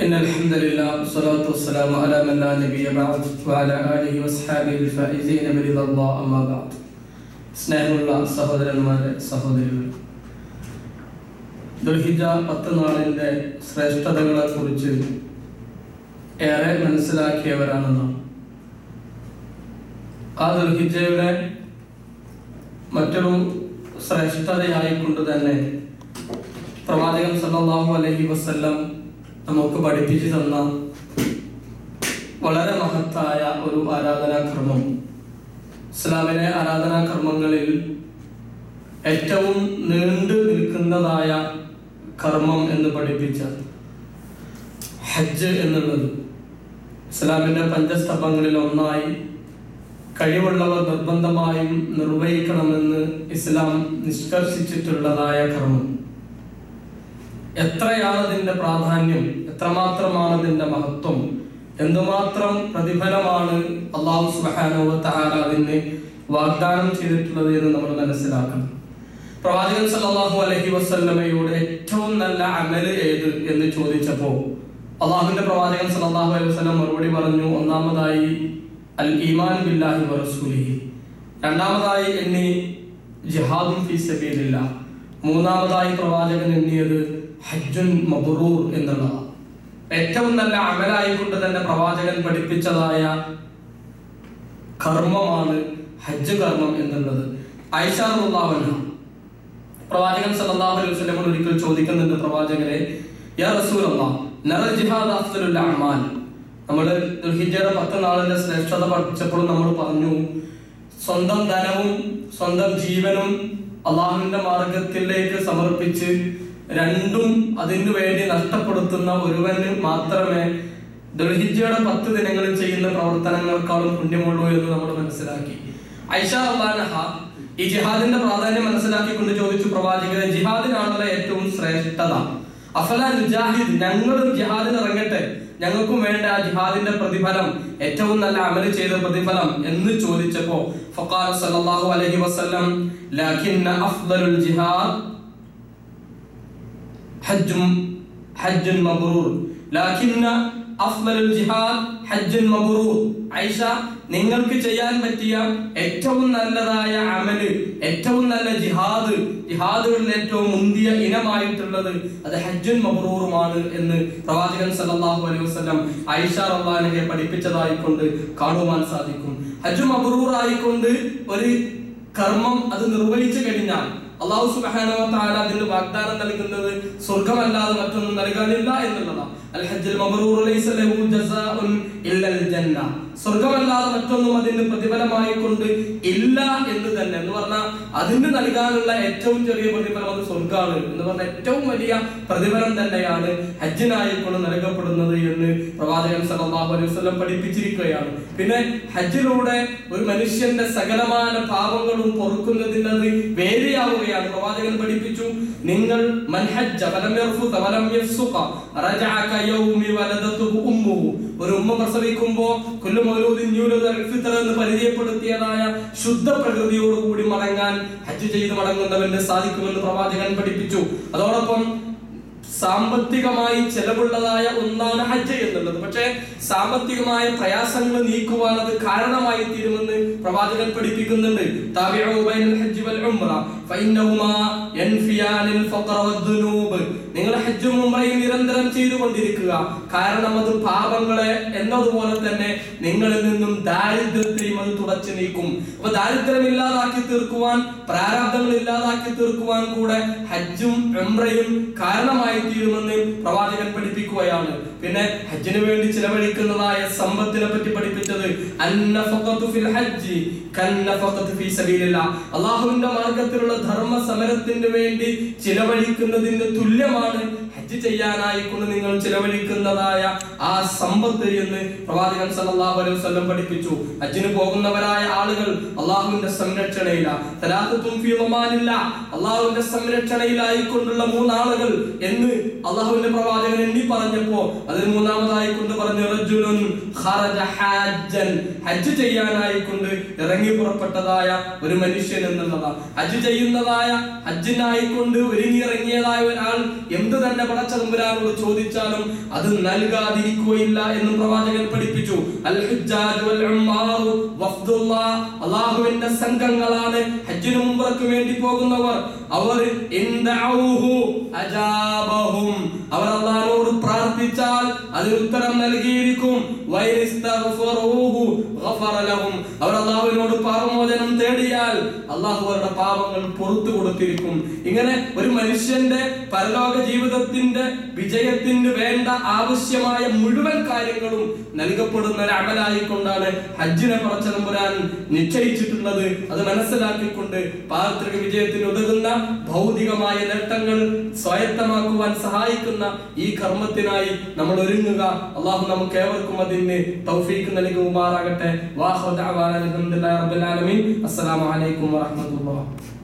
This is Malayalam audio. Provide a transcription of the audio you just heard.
إن الحمد لله والصلاة والسلام على من لا نبي بعد وعلى آله وأصحابه الفائزين برضا الله أما بعد സ്നേഹമുള്ള സഹോദരന്മാരെ സഹോദരികൾ ദുൽഹിജ പത്ത് നാളിൻ്റെ ശ്രേഷ്ഠതകളെ കുറിച്ച് ഏറെ മനസ്സിലാക്കിയവരാണ് നാം ആ ദുൽഹിജയുടെ മറ്റൊരു ശ്രേഷ്ഠതയായിക്കൊണ്ട് തന്നെ പ്രവാചകൻ സല്ലല്ലാഹു അലൈഹി വസല്ലം നമുക്ക് പഠിപ്പിച്ചു തന്ന വളരെ മഹത്തായ ഒരു ആരാധനാക്രമം ഇസ്ലാമിലെ ആരാധനാകർമ്മങ്ങളിൽ ഏറ്റവും നീണ്ടു നിൽക്കുന്നതായ കർമ്മം എന്ന് പഠിപ്പിച്ച ഹജ്ജ് എന്നുള്ളത് ഇസ്ലാമിന്റെ പഞ്ചസ്തംഭങ്ങളിൽ ഒന്നായി കഴിവുള്ളവർ നിർബന്ധമായും നിർവഹിക്കണമെന്ന് ഇസ്ലാം നിഷ്കർഷിച്ചിട്ടുള്ളതായ കർമ്മം എത്രയാണ് അതിന്റെ പ്രാധാന്യം എത്രമാത്രമാണ് അതിന്റെ മഹത്വം എന്തുമാത്രം പ്രതിഫലമാണ് അള്ളാഹു സുബ്ഹാനഹു വ തആല അതിന് വാഗ്ദാനം ചെയ്തിട്ടുള്ളത് എന്ന് നമ്മൾ മനസ്സിലാക്കണം പ്രവാചകൻ സല്ലല്ലാഹു അലൈഹി വസല്ലമയോട് ഏറ്റവും നല്ല അമല് ഏത് എന്ന് ചോദിച്ചപ്പോൾ അള്ളാഹുവിന്റെ പ്രവാചകൻ സല്ലല്ലാഹു അലൈഹി വസല്ലം മറുപടി പറഞ്ഞു ഒന്നാമതായി അൽ ഈമാൻ ബില്ലാഹി വ റസൂലിഹി രണ്ടാമതായി എണ്ണി ജിഹാദും ഫീ സബീലില്ലാ മൂന്നാമതായി പ്രവാചകൻ എണ്ണിയത് ഹജ്ജുൻ മബ്റൂർ എന്നുള്ളതാണ് ഏറ്റവും നല്ല അമലായിക്കൊണ്ട് തന്നെ പ്രവാചകൻ പഠിപ്പിച്ചതായ കർമ്മമാണ് ഹജ്ജ് കർമ്മം എന്നുള്ളത് ഐഷാറുല്ലാവന പ്രവാചകൻ സല്ലല്ലാഹു അലൈഹി വസല്ലം ഒരിക്കൽ ചോദിക്കുന്നുണ്ട് പ്രവാചകരെ യാ റസൂലല്ലാഹ് നറൽ ജിഹാദ് അഫ്ദലുൽ അഅമാൽ നമ്മൾ ദുൽഹിജ്ജയുടെ പത്ത് നാളിന്റെ ശ്രേഷ്ഠത പഠിച്ചപ്പോൾ നമ്മൾ പറഞ്ഞു സ്വന്തം ധനവും സ്വന്തം ജീവനും അള്ളാഹുവിന്റെ മാർഗത്തിലേക്ക് സമർപ്പിച്ച് രണ്ടും അതിനു വേണ്ടി നഷ്ടപ്പെടുത്തുന്ന ഒരുവന് മാത്രമേ ദുൽഹിജ്ജയുടെ പത്ത് ദിനങ്ങളിൽ ചെയ്യുന്ന പ്രവർത്തനങ്ങൾക്കാളും പുണ്യമുള്ളൂ എന്ന് നമ്മൾ മനസ്സിലാക്കി ഐഷ അള്ളാനഹ ഈ ജിഹാദിന്റെ പ്രാധാന്യം മനസ്സിലാക്കിക്കൊണ്ട് ചോദിച്ചു പ്രവാചകരെ ജിഹാദിനാണല്ലോ ഏറ്റവും ശ്രേഷ്ഠത അഫല മുജാഹിദ് ഞങ്ങളും ജിഹാദിന് ഇറങ്ങട്ടെ ഞങ്ങൾക്കും വേണ്ട ആ ജിഹാദിന്റെ പ്രതിഫലം ഏറ്റവും നല്ല അമല് ചെയ്ത പ്രതിഫലം എന്ന് ചോദിച്ചപ്പോ ഫഖാൽ സല്ലല്ലാഹു അലൈഹി വസല്ലം ലകിന്ന അഫ്ദലുൽ ജിഹാദ് ഹജ്ജും ഹജ്ജുൻ മബ്റൂർ ലകിന്ന അഫ്ദലുൽ ജിഹാദ് ഹജ്ജുൻ മബ്റൂർ ഐഷ നിങ്ങൾക്ക് ചെയ്യാൻ പറ്റിയ ഏറ്റവും നല്ലതായ അമല് ഏറ്റവും നല്ല ജിഹാദ് ജിഹാദുകളിൽ ഏറ്റവും മുന്തിയ ഇനമായിട്ടുള്ളത് അത് ഹജ്ജുൻ മബ്റൂറുമാണ് എന്ന് പ്രവാചകൻ സല്ലല്ലാഹു അലൈഹി വസല്ലം ഐഷ റളിയല്ലാഹു പഠിപ്പിച്ചതായിക്കൊണ്ട് കാണുവാൻ സാധിക്കും ഹജ്ജ് മബ്റൂർ ആയിക്കൊണ്ട് ഒരു കർമ്മം അത് നിർവഹിച്ചു കഴിഞ്ഞാൽ അള്ളാഹു സുബ്ഹാനഹു വ തആല അതിന് വാഗ്ദാനം നൽകുന്നത് സ്വർഗ്ഗമല്ലാതെ മറ്റൊന്നും നൽകാനില്ല എന്നുള്ളതാണ് അൽ ഹജ്ജുൽ മബ്റൂർ ലൈസ ലഹു ജസാഉൻ ഇല്ലൽ ജന്ന സ്വർഗ്ഗമല്ലാതെ മറ്റൊന്നും അതിന് പ്രതിഫലമായി കൊണ്ട് ഇല്ല എന്ന് തന്നെ എന്ന് പറഞ്ഞാൽ അതിന് നൽകാനുള്ള ഏറ്റവും ചെറിയ പ്രതിഫലം അത് സ്വർഗ്ഗമാണ് എന്ന് പറഞ്ഞ ഏറ്റവും വലിയ പ്രതിഫലം തന്നെയാണ് ഹജ്ജിനായി കൊണ്ട് നൽകപ്പെടുന്നത് എന്ന് പ്രവാചകൻ സല്ലല്ലാഹു അലൈഹി വസല്ലം പഠിപ്പിച്ചിരിക്കുകയാണ് പിന്നെ ഹജ്ജിലൂടെ ഒരു മനുഷ്യന്റെ സകലമായ പാപങ്ങളും പൊറുക്കുന്നതിന് അത് വേദിയാവുകയാണ് പ്രവാചകൻ പഠിപ്പിച്ചു നിങ്ങൾ മൻഹജ്ജ വലം യർഫുക വലം യഫ്സുക റജഅ കയൗമി വലദതുഹു ഉമ്മുഹു ഒരു ഉമ്മ പ്രസവിക്കുമ്പോ കുല്ലു മൗലൂദിൻ യൂലദു അൽ ഫിത്ർ എന്ന് പരിചയപ്പെടുത്തിയതായ ശുദ്ധ പ്രകൃതിയോടുകൂടി മടങ്ങാൻ ഹജ്ജ് ചെയ്ത് മടങ്ങുന്നവന് സാധിക്കുമെന്ന് പ്രവാചകൻ പഠിപ്പിച്ചു അതോടൊപ്പം സാമ്പത്തികമായി ചെലവുള്ളതായ ഒന്നാണ് ഹജ്ജ് എന്നുള്ളത് പക്ഷേ സാമ്പത്തികമായ പ്രയാസങ്ങൾ നീക്കുവാൻ അത് കാരണമായി തീരുമെന്ന് പ്രവാചകൻ പഠിപ്പിക്കുന്നുണ്ട് താബിഉ ബൈനൽ ഹജ്ജ് വൽ ഉംറ ഫഇന്നഹുമാ യൻഫിയാനിൽ ഫഖറ വദ്ദുനൂബ് നിങ്ങൾ ഹജ്ജും ഉംറയും നിരന്തരം ചെയ്തുകൊണ്ടിരിക്കുക കാരണം അത് പാപങ്ങളെ എന്നതുപോലെ തന്നെ നിങ്ങളിൽ നിന്നും ദാരിദ്ര്യത്തെയും അത് തുടച്ചു നീക്കും അപ്പൊ ദാരിദ്ര്യം ഇല്ലാതാക്കി തീർക്കുവാൻ പ്രാരാബ്ദങ്ങൾ ഇല്ലാതാക്കി തീർക്കുവാൻ കൂടെ ഹജ്ജും ഉംറയും കാരണമായി തീരുമെന്ന് പ്രവാചകൻ പഠിപ്പിക്കുകയാണ് പിന്നെ ഹജ്ജിന് വേണ്ടി ചിലവഴിക്കുന്നതായ സമ്പത്തിനെ പറ്റി പഠിപ്പിച്ചത് അന്നഫഖത്തു ഫിൽ ഹജ്ജി കന്നഫഖത്തു ഫീ സബീലില്ലാ അല്ലാഹുവിന്റെ മാർഗ്ഗത്തിലുള്ള ധർമ്മ സമരത്തിന് വേണ്ടി ചിലവഴിക്കുന്നതിന് തുല്യമാണ് ഹജ്ജ് ചെയ്യാനായി കൊണ്ട് നിങ്ങൾ ചിലവഴിക്കുന്നതായ ആ സമ്പത്ത് എന്ന് പ്രവാചകൻ സല്ലല്ലാഹു അലൈഹി വസല്ലം പഠിപ്പിച്ചു ഹജ്ജിന് പോകുന്നവരായ ആളുകൾ അള്ളാഹുവിന്റെ സംരക്ഷണയില തലാഖത്തും ഫീ ളമാനില്ല അള്ളാഹുവിന്റെ സംരക്ഷണയിലായി കൊണ്ടുള്ള മൂന്നാളുകൾ എന്ന് അള്ളാഹുവിന്റെ പ്രവാചകൻ എണ്ണി പറഞ്ഞപ്പോ അതിൽ മൂന്നാമതായി കൊണ്ട് പറഞ്ഞു റജുലുൻ ഖറജ ഹാജ്ജൻ ഹജ്ജ് ചെയ്യാനായി കൊണ്ട് ഇറങ്ങി പുറപ്പെട്ടതായ ഒരു മനുഷ്യൻ എന്നുള്ളതാണ് ഹജ്ജ് ചെയ്യുന്നതായ ഹജ്ജിനായി കൊണ്ട് ഒരുങ്ങിയിറങ്ങിയതായ ഒരാൾ എന്ത് തന്നെ പടച്ചതമ്പുരാനോട് ചോദിച്ചാലും അത് നൽകാതിരിക്കുകയില്ല എന്ന് പ്രവാചകൻ പഠിപ്പിച്ചു അൽ ഹുജ്ജാജ് വൽ ഉമ്മാറു വഫ്ദുല്ലാഹ് അല്ലാഹുവിന്റെ സംഘങ്ങളാണ് ഹജ്ജിന് മുമ്പർക്ക് വേണ്ടി പോകുന്നവർ അവർ ഇൻദഊഹു അജാബഹും അവർ അല്ലാഹുവോട് പ്രാർത്ഥിച്ചാൽ അതിന് ഉത്തരം നൽകിയിരിക്കും വൈനിസ്തഗ്ഫറൂഹു ഗഫറ ലഹും അവർ അല്ലാഹുവിനോട് പാപമോചനം തേടിയാൽ അല്ലാഹു അവരുടെ പാപങ്ങൾ പുറത്തു കൊടുത്തിരിക്കും ഇങ്ങനെ ഒരു മനുഷ്യന്റെ പരലോക ജീവിതത്തിന്റെ വിജയത്തിന് വേണ്ട ആവശ്യമായ മുഴുവൻ കാര്യങ്ങളും നൽകപ്പെടുന്ന ഒരു അമലായിക്കൊണ്ടാണ് ഹജ്ജിനെ പറച്ചതമ്പുരാൻ നിശ്ചയിച്ചിട്ടുള്ളത് അത് മനസ്സിലാക്കിക്കൊണ്ട് പാർത്തിക വിജയത്തിന് ഉതകുന്ന ഭൗതികമായ നേട്ടങ്ങൾ സ്വായത്തമാക്കുവാൻ സഹായിക്കുന്ന ഈ കർമ്മത്തിനായി നമ്മൾ ഒരുങ്ങുക അള്ളാഹു നമുക്ക് ഏവർക്കും അതിന് തൗഫീക്ക് നൽകുമാറാകട്ടെ വാഹു ദഅവാന അൽഹംദുലില്ലാഹി റബ്ബിൽ ആലമീൻ അസ്സലാമു അലൈക്കും വറഹ്മത്തുള്ളാഹി